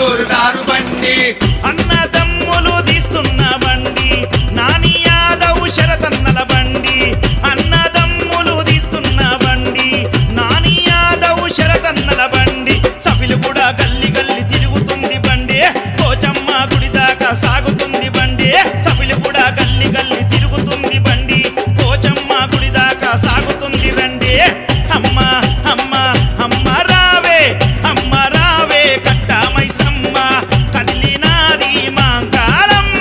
జోరుదారు బండి అన్నదమ్ములు తీస్తున్న బండి నాని యాదవ్ శరతన్నల బండి అన్నదమ్ములు తీస్తున్న బండి నాని యాదవ్ శరతన్నల బండి సఫిలు కూడా గల్లి గల్లి తిరుగుతుంది బండి పోచమ్మ గుడి దాకా సాగుతుంది బండి సఫిలు కూడా గల్లి గల్లి తిరుగుతుంది బండి పోచమ్మ గుడి దాకా సాగుతుంది రండి అమ్మ అమ్మ అమ్మ రావే అమ్మ రావే కట్టామైసమ్మ కదిలినాది మాంకాలమ్మ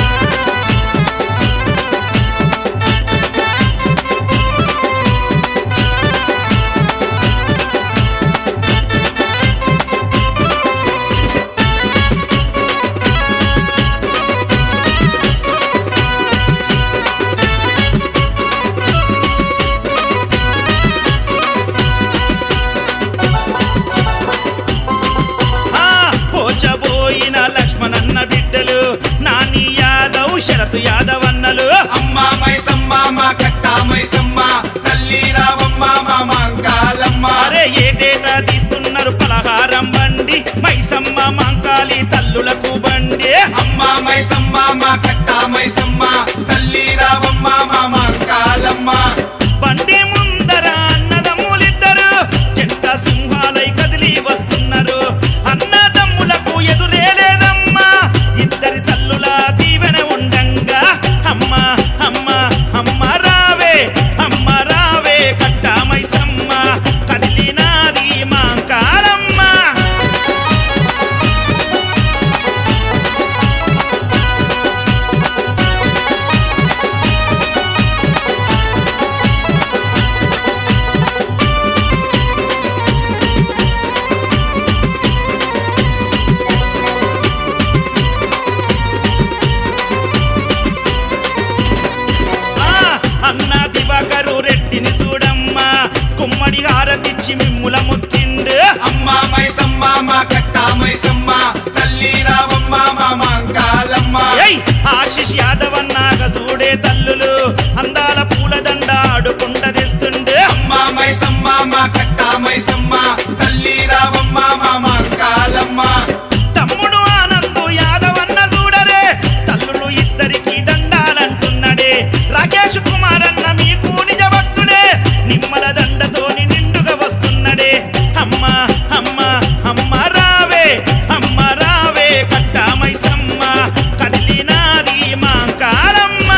ఆ పోచబోయిన లక్ష్మణన్న బిడ్డలు నాని యాదవ్ శరత్ యాదవ్ అన్నలు అమ్మా మైసమ్మ మా కట్టా మైసమ్మ తల్లి రావమ్మ మా మాంకాలమ్మ అరే ఏటేటా తీస్తున్నారు పలహారం బండి మైసమ్మ మాంకాలి తల్లులకు బండి అమ్మా మైసమ్మ మా కట్టా మైసమ్మ తల్లి రావమ్మ మా మాంకాలమ్మ బండి ముందర అన్నదమ్ములిద్దరు చెట్ట సింహాలై కదిలి వస్తున్నారు అన్నదమ్ములకు ఎదురే లేదమ్మా ఇద్దరి తల్లుల దీవెన ఉండంగా అమ్మ అమ్మ అమ్మ రావే అమ్మ రావే కట్టామైసమ్మ కదిలినాది మా కాలమ్మ ఆ అన్న దివాకరు రెడ్డిని చూడమ్మా కుమ్మడి హారతిచ్చి మిమ్ముల ముత్తిండు అమ్మా మైసమ్మ మా కట్టా మైసమ్మ తల్లి రావమ్మ మా మాంకాలమ్మ ఏయ్ ఆశిష్ యాదవ్ అన్నాక చూడే తల్లులు అందాల పూలదండ ఆడుకుంట తెస్తుండు అమ్మా మైసమ్మ మా కట్టా మైసమ్మ తల్లి రావమ్మ మా మాంకాలమ్మ తమ్ముడు ఆనందు యాదవ్ అన్న చూడరే తల్లులు ఇద్దరికి దండాలంటున్నడే రాకేష్ కుమార్ అన్న మీకు నిజ భక్తుడే నిమ్మల దండతోని నిండుగా వస్తున్నడే అమ్మ అమ్మ అమ్మ రావే అమ్మ రావే కట్టామైసమ్మ కదిలినాది మా కాలమ్మ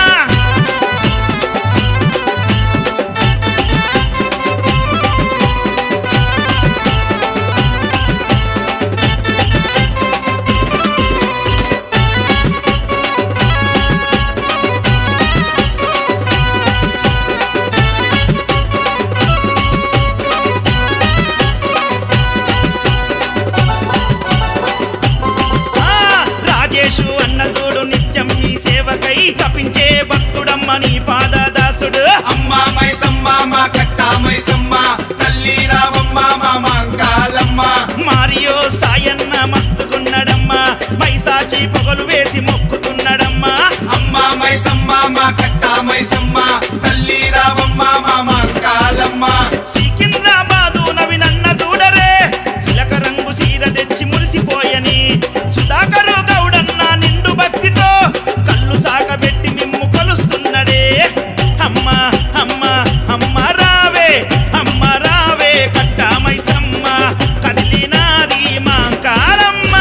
ఆ, రాజేషు అన్న చూడు నిత్యం నీ సేవకై తపించే భక్తుడమ్మ నీ పాదదాసుడు అమ్మా మైసమ్మ మా కట్టా మైసమ్మ తల్లి రావమ్మ మా మాంకాలమ్మ మారియో సాయన్న మస్తుగున్నడమ్మా మైసాచి పొగలు వేసి మొక్కుతున్నాడమ్మా అమ్మా మైసమ్మ మా కట్టా మైసమ్మ తల్లి రావమ్మ మా మాంకాలమ్మ సికింద్రాబాదు నవినన్న చూడరే సిలక రంగు సీర తెచ్చి మురిసిపోయని సుధాకరు గౌడన్న నిండు భక్తితో కళ్ళు సాగబెట్టి మిమ్ము కొలుస్తున్నడే అమ్మ అమ్మ అమ్మ రావే అమ్మ రావే కట్టామైసమ్మ కదిలినాది మా కాలమ్మ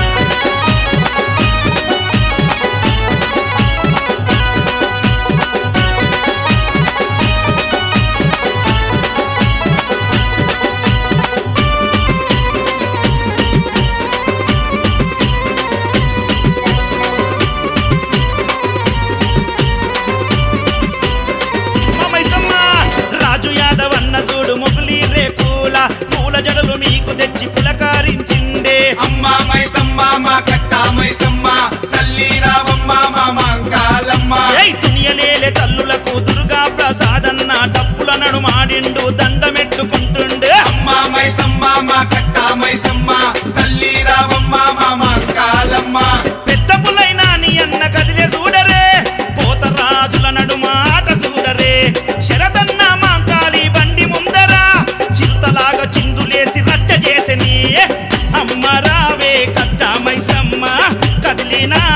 మమైసమ్మ రాజు యాదవ్ అన్న చూడు మొగులి రేకుల పూల జడలు మీకు తెచ్చి పులకారించిండే అమ్మా మైసమ్మ మా కట్టా మైసమ్మ తల్లి రావమ్మ మా మాంకాలమ్మ ఏయ్ తునియలేలే తల్లులకు దుర్గా ప్రసాదన్న డప్పుల నడుమాడిండు దండమెట్టుకుంటుండు అమ్మా మైసమ్మ మా కట్టా మైసమ్మ తల్లి రావమ్మ మా మాంకాలమ్మ పెద్ద పుల్లైనా నీ అన్న కదిలే చూడరే పోతరాజుల నడుమ ఆట చూడరే శరదన్న మాంకాలి బండి ముందరా చిరుతలాగా చిందులేసి రచ్చ చేసని అమ్మ రావే కట్ట వెళ్ళినా